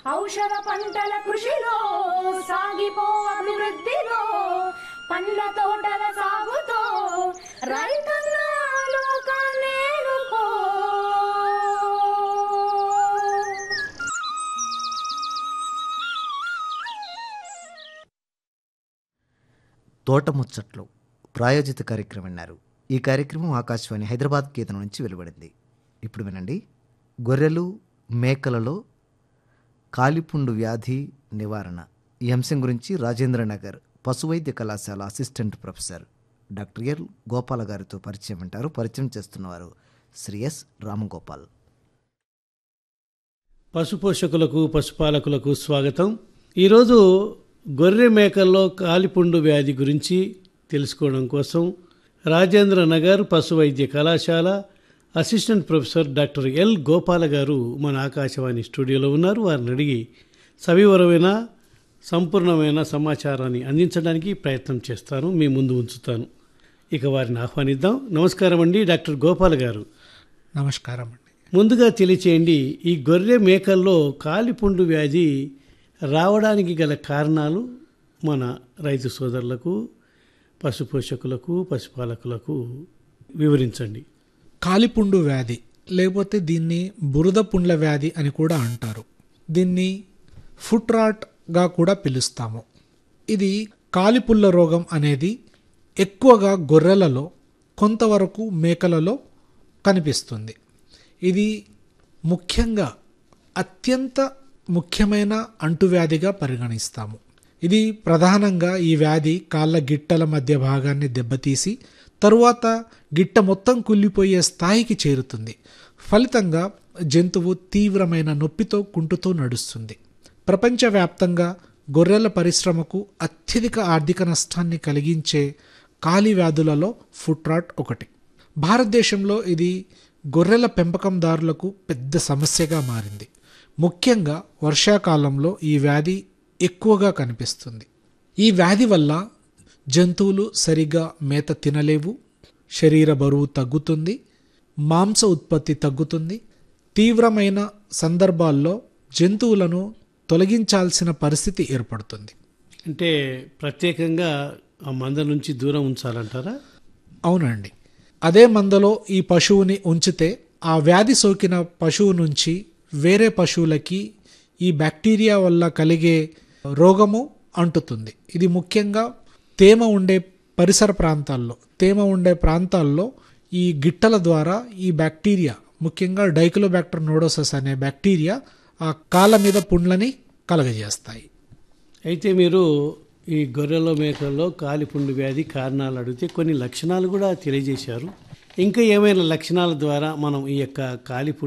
ఔషధ పంటల కృషిలో సాగిపో అభివృద్ధిలో పండ్ల తోటల సాగుతో రైతన్న లోకాన్ని ఏలుకో తోటముచ్చట్లు ప్రాయోజిత కార్యక్రమం విన్నారు ఈ కార్యక్రమం ఆకాశవాణి హైదరాబాద్ కేంద్రం నుంచి వెలువడింది ఇప్పుడు వినండి గొర్రెలు మేకలలో కాలిపుండు వ్యాధి నివారణ ఈ అంశం గురించి రాజేంద్రనగర్ పశువైద్య కళాశాల assistant professor doctor L Gopala గారితో పరిచయం వింటారు పరిచయం చేస్తున్నవారు శ్రీ ఎస్ రామగోపాల్ పశుపోషకులకు పశుపాలకులకు స్వాగతం ఈరోజు గొర్రె మేకల్లో కాలిపుండు వ్యాధి గురించి తెలుసుకోవడం కోసం రాజేంద్ర నగర్ పశు వైద్య కళాశాల assistant professor doctor L Gopala గారు మన ఆకాశవాణి స్టూడియోలో ఉన్నారు వారిని అడిగి సవివరమైన సంపూర్ణమైన సమాచారాన్ని అందించడానికి ప్రయత్నం చేస్తాను మీ ముందు ఉంచుతాను ఇక వారిని ఆహ్వానిద్దాం నమస్కారం అండి డాక్టర్ గోపాల్ గారు నమస్కారం అండి ముందుగా తెలియచేయండి ఈ గొర్రె మేకల్లో కాలిపుండు వ్యాధి రావడానికి గల కారణాలు మన రైతు సోదరులకు పశుపోషకులకు పశుపాలకులకు వివరించండి కాలిపుండు వ్యాధి లేకపోతే దీన్ని బురద పుండ్ల వ్యాధి అని కూడా అంటారు దీన్ని ఫుట్ రాట్గా కూడా పిలుస్తాము ఇది కాలిపుల్ల రోగం అనేది ఎక్కువగా గొర్రెలలో కొంతవరకు మేకలలో కనిపిస్తుంది ఇది ముఖ్యంగా అత్యంత ముఖ్యమైన అంటువ్యాధిగా పరిగణిస్తాము ఇది ప్రధానంగా ఈ వ్యాధి కాళ్ళ గిట్టల మధ్య భాగాన్ని దెబ్బతీసి తరువాత గిట్ట మొత్తం కుళ్ళిపోయే స్థాయికి చేరుతుంది ఫలితంగా జంతువు తీవ్రమైన నొప్పితో కుంటుతూ నడుస్తుంది ప్రపంచవ్యాప్తంగా గొర్రెల పరిశ్రమకు అత్యధిక ఆర్థిక నష్టాన్ని కలిగించే కాలి వ్యాధులలో ఫుట్రాట్ ఒకటి భారతదేశంలో ఇది గొర్రెల పెంపకందారులకు పెద్ద సమస్యగా మారింది ముఖ్యంగా వర్షాకాలంలో ఈ వ్యాధి ఎక్కువగా కనిపిస్తుంది ఈ వ్యాధి వల్ల జంతువులు సరిగా మేత తినలేవు శరీర బరువు తగ్గుతుంది మాంస ఉత్పత్తి తగ్గుతుంది తీవ్రమైన సందర్భాల్లో జంతువులను తొలగించాల్సిన పరిస్థితి ఏర్పడుతుంది అంటే ప్రత్యేకంగా ఆ మంద నుంచి దూరం ఉంచాలంటారా అవునండి అదే మందలో ఈ పశువుని ఉంచితే ఆ వ్యాధి సోకిన పశువు నుంచి వేరే పశువులకి ఈ బ్యాక్టీరియా వల్ల కలిగే రోగము అంటుతుంది ఇది ముఖ్యంగా తేమ ఉండే పరిసర ప్రాంతాల్లో తేమ ఉండే ప్రాంతాల్లో ఈ గిట్టల ద్వారా ఈ బ్యాక్టీరియా ముఖ్యంగా డైక్లోబ్యాక్టర్ నోడోసస్ అనే బ్యాక్టీరియా ఆ కాళ్ళ మీద పుండ్లని కలగజేస్తాయి అయితే మీరు ఈ గొర్రెల మేకల్లో కాలిపుండు వ్యాధి కారణాలు అడిగితే కొన్ని లక్షణాలు కూడా తెలియజేశారు ఇంకా ఏమైనా లక్షణాల ద్వారా మనం ఈ యొక్క కాలిపుండు